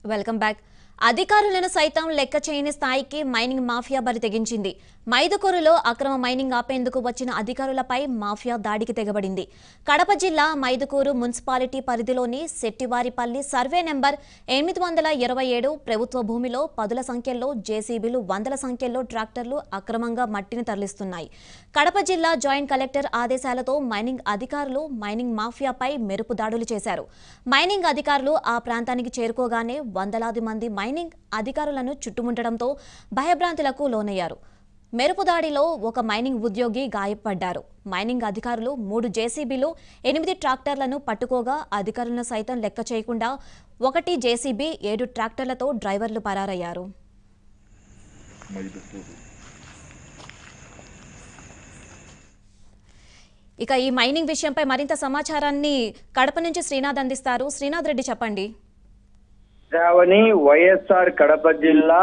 welcome back అధికారులను సైతం లెక్క చేయని స్థాయికి మైనింగ్ మాఫియా బరి తెగించింది మైదుకూరులో అక్రమ మైనింగ్ ఆపేందుకు వచ్చిన అధికారులపై మాఫియా దాడికి తెగబడింది కడప జిల్లా మైదుకూరు మున్సిపాలిటీ పరిధిలోని శెట్టివారిపల్లి సర్వే నెంబర్ ఎనిమిది వందల ఇరవై ఏడు ప్రభుత్వ భూమిలో పదుల సంఖ్యలో జేసీబీలు వందల సంఖ్యలో ట్రాక్టర్లు అక్రమంగా మట్టిని తరలిస్తున్నాయి కడప జిల్లా జాయింట్ కలెక్టర్ ఆదేశాలతో మైనింగ్ అధికారులు మైనింగ్ మాఫియాపై మెరుపు దాడులు చేశారు మైనింగ్ అధికారులు ఆ ప్రాంతానికి చేరుకోగానే వందలాది మంది మైనింగ్ అధికారులను చుట్టుముట్టడంతో భయభ్రాంతులకు లోనయ్యారు మెరుపు దాడిలో ఒక మైనింగ్ ఉద్యోగి గాయపడ్డారు మైనింగ్ అధికారులు మూడు జేసీబీలు ఎనిమిది ట్రాక్టర్లను పట్టుకోగా అధికారులను సైతం లెక్క చేయకుండా ఒకటి జేసీబీ ఏడు ట్రాక్టర్లతో డ్రైవర్లు పరారయ్యారు మైదుకూరు ఇక ఈ మైనింగ్ విషయంపై మరింత సమాచారాన్ని కడప నుంచి శ్రీనాథ్ అందిస్తారు శ్రీనాథ్ రెడ్డి చెప్పండి శ్రావణి వైఎస్ఆర్ కడప జిల్లా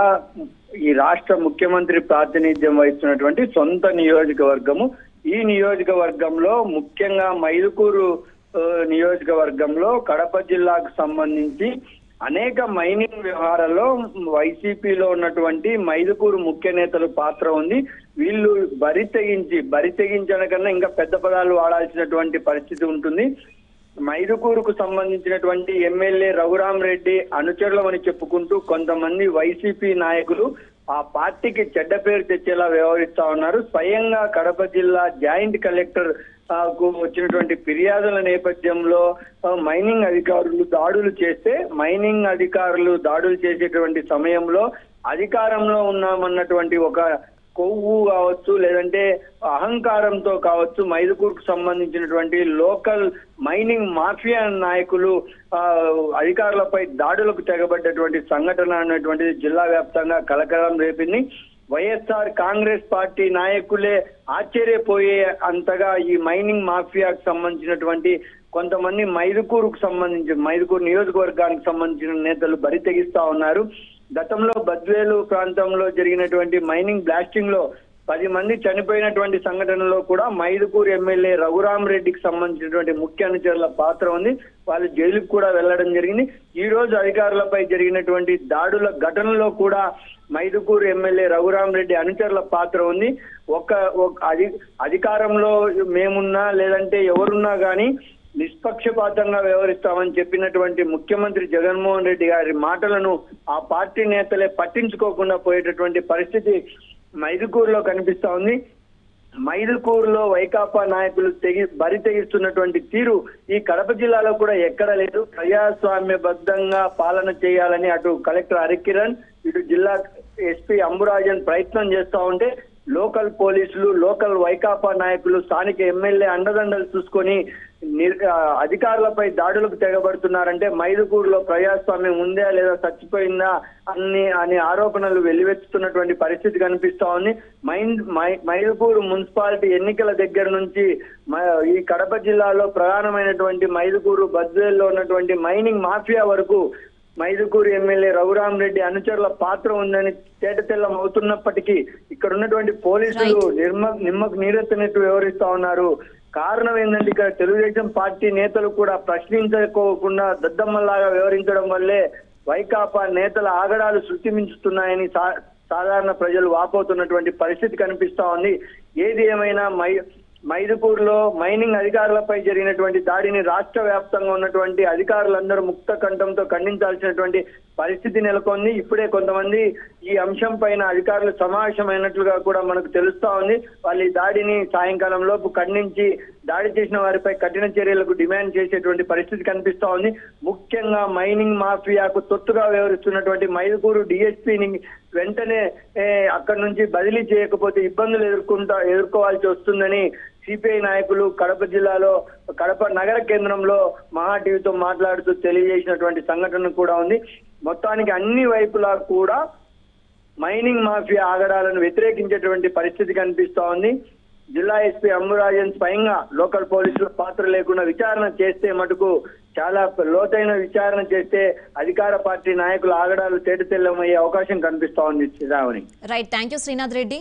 ఈ రాష్ట్ర ముఖ్యమంత్రి ప్రాతినిధ్యం వహిస్తున్నటువంటి సొంత నియోజకవర్గము ఈ నియోజకవర్గంలో ముఖ్యంగా మైదుకూరు ఆ, నియోజకవర్గంలో కడప జిల్లాకు సంబంధించి అనేక మైనింగ్ వ్యవహారాల్లో వైసీపీలో ఉన్నటువంటి మైదుకూరు ముఖ్య నేతల పాత్ర ఉంది వీళ్ళు బరి తెగించి బరి తెగించడం కన్నా ఇంకా పెద్ద పదాలు వాడాల్సినటువంటి పరిస్థితి ఉంటుంది మైదుకూరుకు సంబంధించినటువంటి ఎమ్మెల్యే రఘురాం రెడ్డి అనుచరులమని చెప్పుకుంటూ కొంతమంది వైసీపీ నాయకులు ఆ పార్టీకి చెడ్డ పేరు తెచ్చేలా వ్యవహరిస్తా ఉన్నారు స్వయంగా కడప జిల్లా జాయింట్ కలెక్టర్ ఆ, కు వచ్చినటువంటి ఫిర్యాదుల నేపథ్యంలో ఆ, మైనింగ్ అధికారులు దాడులు చేస్తే మైనింగ్ అధికారులు దాడులు చేసేటువంటి సమయంలో అధికారంలో ఉన్నామన్నటువంటి ఒక కొవ్వు కావచ్చు లేదంటే అహంకారంతో కావచ్చు మైదుకూరుకు సంబంధించినటువంటి లోకల్ మైనింగ్ మాఫియా నాయకులు ఆ, అధికారులపై దాడులకు తెగబడ్డటువంటి సంఘటన అనేటువంటిది జిల్లా వ్యాప్తంగా కలకలం రేపింది వైఎస్ఆర్ కాంగ్రెస్ పార్టీ నాయకులే ఆశ్చర్యపోయే అంతగా ఈ మైనింగ్ మాఫియాకు సంబంధించినటువంటి కొంతమంది మైదుకూరుకు సంబంధించి మైదుకూరు నియోజకవర్గానికి సంబంధించిన నేతలు బరి తెగిస్తా ఉన్నారు గతంలో బద్వేలు ప్రాంతంలో జరిగినటువంటి మైనింగ్ బ్లాస్టింగ్ లో పది మంది చనిపోయినటువంటి సంఘటనలో కూడా మైదుకూరు ఎమ్మెల్యే రఘురాం రెడ్డికి సంబంధించినటువంటి ముఖ్య అనుచరుల పాత్ర ఉంది వాళ్ళు జైలుకు కూడా వెళ్లడం జరిగింది ఈ రోజు అధికారులపై జరిగినటువంటి దాడుల ఘటనలో కూడా మైదుకూరు ఎమ్మెల్యే రఘురాం రెడ్డి అనుచరుల పాత్ర ఉంది ఒక ఒక అధి అధికారంలో మేమున్నా లేదంటే ఎవరున్నా కానీ నిష్పక్షపాతంగా వ్యవహరిస్తామని చెప్పినటువంటి ముఖ్యమంత్రి జగన్మోహన్ రెడ్డి గారి మాటలను ఆ పార్టీ నేతలే పట్టించుకోకుండా పోయేటటువంటి పరిస్థితి మైదుకూరులో కనిపిస్తా ఉంది మైదుకూరులో వైకాపా నాయకులు తెగి బరి తెగిస్తున్నటువంటి తీరు ఈ కడప జిల్లాలో కూడా ఎక్కడ లేదు ప్రజాస్వామ్యబద్ధంగా పాలన చేయాలని అటు కలెక్టర్ హరికిరణ్ ఇటు జిల్లా ఎస్పీ అంబురాజన్ ప్రయత్నం చేస్తా ఉంటే లోకల్ పోలీసులు లోకల్ వైకాపా నాయకులు స్థానిక ఎమ్మెల్యే అండదండలు చూసుకొని నిర్- ఆ, అధికారులపై దాడులకు తెగబడుతున్నారంటే మైదుకూరులో ప్రజాస్వామ్యం ఉందా లేదా చచ్చిపోయిందా అన్ని అనే ఆరోపణలు వెల్లువెత్తుతున్నటువంటి పరిస్థితి కనిపిస్తా ఉంది మైండ్ మై- మైదుకూరు మున్సిపాలిటీ ఎన్నికల దగ్గర నుంచి మ- ఈ కడప జిల్లాలో ప్రధానమైనటువంటి మైదుకూరు బద్వేల్లో ఉన్నటువంటి మైనింగ్ మాఫియా వరకు మైదుకూరు ఎమ్మెల్యే రఘురాం రెడ్డి అనుచరుల పాత్ర ఉందని తేటతెల్లం అవుతున్నప్పటికీ ఇక్కడ ఉన్నటువంటి పోలీసులు నిర్మ నిమ్మకు నీరెత్తనట్టు వ్యవహరిస్తా ఉన్నారు కారణం ఏంటంటే ఇక్కడ తెలుగుదేశం పార్టీ నేతలు కూడా ప్రశ్నించుకోకుండా దద్దమ్మలాగా వ్యవహరించడం వల్లే వైకాపా నేతల ఆగడాలు సృష్టించుతున్నాయని సా- సాధారణ ప్రజలు వాపోతున్నటువంటి పరిస్థితి కనిపిస్తా ఉంది ఏది ఏమైనా మై మైదుపూర్లో మైనింగ్ అధికారులపై జరిగినటువంటి దాడిని రాష్ట్ర వ్యాప్తంగా ఉన్నటువంటి అధికారులందరూ ముక్త కంఠంతో ఖండించాల్సినటువంటి పరిస్థితి నెలకొంది ఇప్పుడే కొంతమంది ఈ అంశం పైన అధికారులు సమావేశమైనట్లుగా కూడా మనకు తెలుస్తా ఉంది వాళ్ళు ఈ దాడిని సాయంకాలం లోపు ఖండించి దాడి చేసిన వారిపై కఠిన చర్యలకు డిమాండ్ చేసేటువంటి పరిస్థితి కనిపిస్తా ఉంది ముఖ్యంగా మైనింగ్ మాఫియాకు తొత్తుగా వ్యవహరిస్తున్నటువంటి మైదుకూరు డిఎస్పీని వెంటనే ఏ, అక్కడి నుంచి బదిలీ చేయకపోతే ఇబ్బందులు ఎదుర్కొంటా ఎదుర్కోవాల్సి వస్తుందని సిపిఐ నాయకులు కడప జిల్లాలో కడప నగర కేంద్రంలో మహా టీవీతో మాట్లాడుతూ తెలియజేసినటువంటి సంఘటన కూడా ఉంది మొత్తానికి అన్ని వైపులా కూడా మైనింగ్ మాఫియా ఆగడాలను వ్యతిరేకించేటువంటి పరిస్థితి కనిపిస్తా ఉంది జిల్లా ఎస్పీ అమ్మురాజన్ స్వయంగా లోకల్ పోలీసుల పాత్ర లేకుండా విచారణ చేస్తే మటుకు చాలా లోతైన విచారణ చేస్తే అధికార పార్టీ నాయకుల ఆగడాలు తేటతెల్లమయ్యే అవకాశం కనిపిస్తా ఉంది Sravani right thank you Srinath Reddy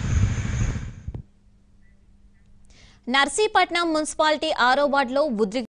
Narsipatnam municipality ఆరో వార్డులో ఉద్రిక్త